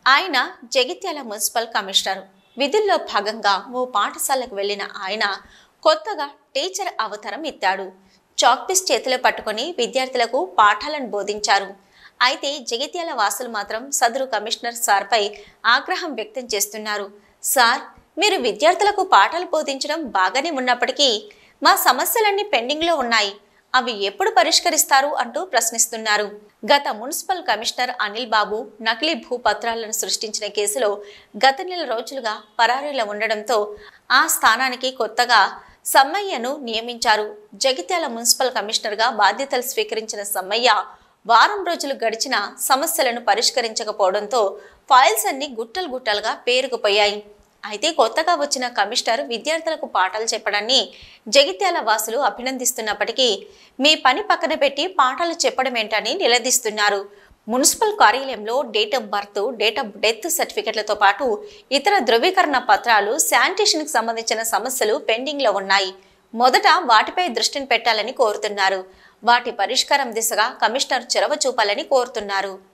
ఆయన Jagtial municipal commissioner విధుల్లో భాగంగా ఓ పాఠశాలకు వెళ్లిన ఆయన కొత్తగా టీచర్ అవతారం ఎత్తాడు చాక్పీస్ చేతిలో పట్టుకొని విద్యార్థులకు పాఠాలను బోధించారు అయితే జగిత్యాల వాసులు మాత్రం సదరు కమిషనర్ సార్పై ఆగ్రహం వ్యక్తం చేస్తున్నారు సార్ మీరు విద్యార్థులకు పాఠాలు బోధించడం బాగానే ఉన్నప్పటికీ మా సమస్యలన్నీ పెండింగ్లో ఉన్నాయి అవి ఎప్పుడు పరిష్కరిస్తారు అంటూ ప్రశ్నిస్తున్నారు గత మున్సిపల్ కమిషనర్ అనిల్ బాబు నకిలీ భూపత్రాలను సృష్టించిన కేసులో గత నెల రోజులుగా పరారీలో ఉండడంతో ఆ స్థానానికి కొత్తగా సమ్మయ్యను నియమించారు జగిత్యాల మున్సిపల్ కమిషనర్గా బాధ్యతలు స్వీకరించిన సమ్మయ్య వారం రోజులు గడిచిన సమస్యలను పరిష్కరించకపోవడంతో ఫైల్స్ అన్ని గుట్టలు గుట్టలుగా పేరుకుపోయాయి అయితే కొత్తగా వచ్చిన కమిషనర్ విద్యార్థులకు పాఠాలు చెప్పడాన్ని జగిత్యాల వాసులు అభినందిస్తున్నప్పటికీ మీ పని పక్కన పెట్టి పాఠాలు చెప్పడం ఏంటని నిలదీస్తున్నారు మున్సిపల్ కార్యాలయంలో date of birth date of death సర్టిఫికెట్లతో పాటు ఇతర ధృవీకరణ పత్రాలు శానిటేషన్కి సంబంధించిన సమస్యలు పెండింగ్లో ఉన్నాయి మొదట వాటిపై దృష్టిని పెట్టాలని కోరుతున్నారు వాటి పరిష్కారం దిశగా కమిషనర్ చొరవ చూపాలని కోరుతున్నారు